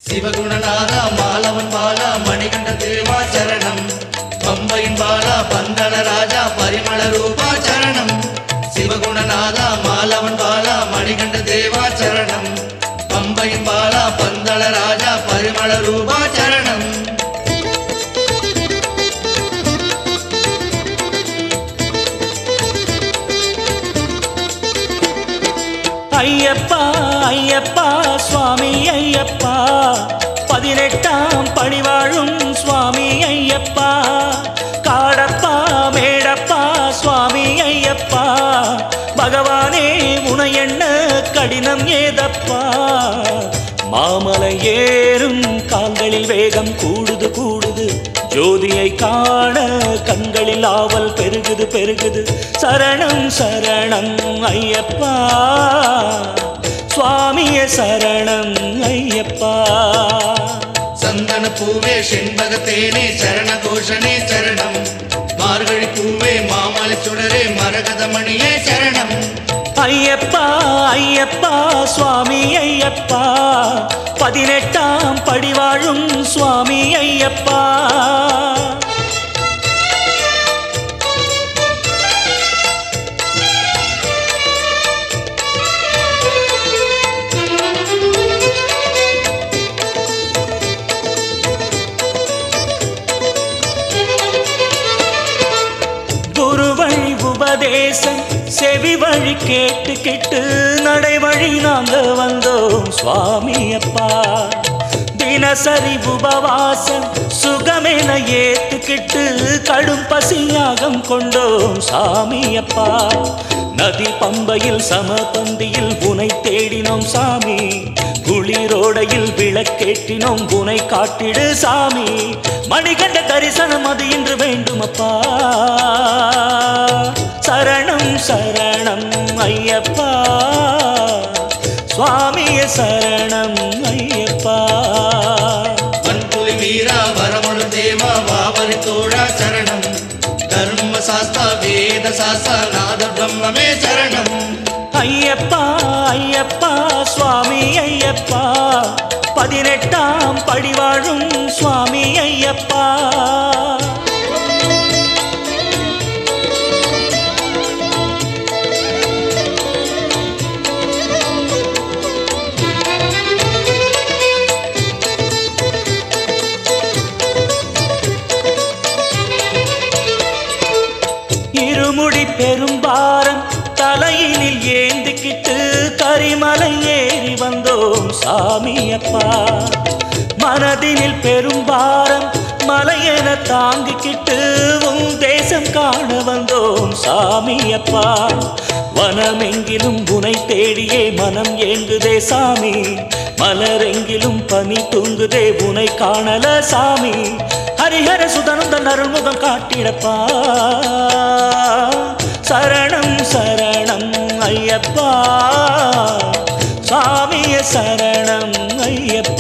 சிவகுணநாதா மாலவன் பாலா மணிகண்ட தேவா சரணம் பம்பையின் பாலா பந்தள ராஜா பரிமள ரூபா சரணம் சிவகுணநாதா மாலவன் பாலா மணிகண்ட தேவா சரணம் பம்பையின் பாலா பந்தள ராஜா பரிமள ரூபா சரணம் ஐயப்பா ஐயப்பா சுவாமி ஐயப்பா பதினெட்டாம் பணிவாழும் சுவாமி ஐயப்பா காடப்பா மேடப்பா சுவாமி ஐயப்பா பகவானே உனை என்ன கடினம் ஏதப்பா மாமலை ஏறும் கால்களில் வேகம் கூடுது கூடுது ஜோதியை காண கண்களில் ஆவல் பெருகுது பெருகுது சரணம் சரணம் ஐயப்பா சுவாமிய சரணம் ஐயப்பா சந்தன பூவே செண்பக தேனே சரண கோஷனே சரணம் மார்கழி பூவே மாமலை சுடரே மரகத மணியே சரணம் ஐயப்பா ஐயப்பா சுவாமி ஐயப்பா பதினெட்டாம் படிவாழும் சுவாமி ஐயப்பா குரு வழி உபதேசம் செவி வழி கேட்டு கேட்டு நடை வழி நாங்க வந்தோம் சுவாமி அப்பா தினசரி உபவாசம் சுகமென ஏத்துக்கிட்டு கடும் பசியாகம் கொண்டோம் சாமி அப்பா நதி பம்பையில் சமபந்தியில் உனை தேடினோம் சாமி குளிரோடையில் விளக்கேற்றினோம் உனை காட்டிடு சாமி மணிகண்ட தரிசனம் அது இன்று வேண்டுமப்பா சரணம் சரணம் ஐயப்பா சுவாமிய சரணம் ஐயப்பா வன்புலி வீரா வரமொழு தேவா வாவரி தோழா சரணம் தர்ம சாஸ்தா வேத சாஸ்தா நாத பிரம்மமே சரணம் ஐயப்பா ஐயப்பா சுவாமி ஐயப்பா பதினெட்டாம் படிவாழும் சுவாமி ஐயப்பா இருமுடி பெரும்பாரம் தலையினில் ஏந்திக்கிட்டு கரிமலை ஏறி வந்தோம் சாமி அப்பா மனதினில் பெரும்பாரம் மலையென தாங்கிக்கிட்டு உன் தேசம் காண வந்தோம் சாமி அப்பா வனமெங்கிலும் உனை தேடியே மனம் ஏங்குதே சாமி மலரெங்கிலும் பனி தூங்குதே உனை காணல சாமி ஹரிஹர சுதனந்தன் அருள்முகம் காட்டிடப்பா சரணம் சரணம் ஐயப்பா சாமிய சரணம் ஐயப்பா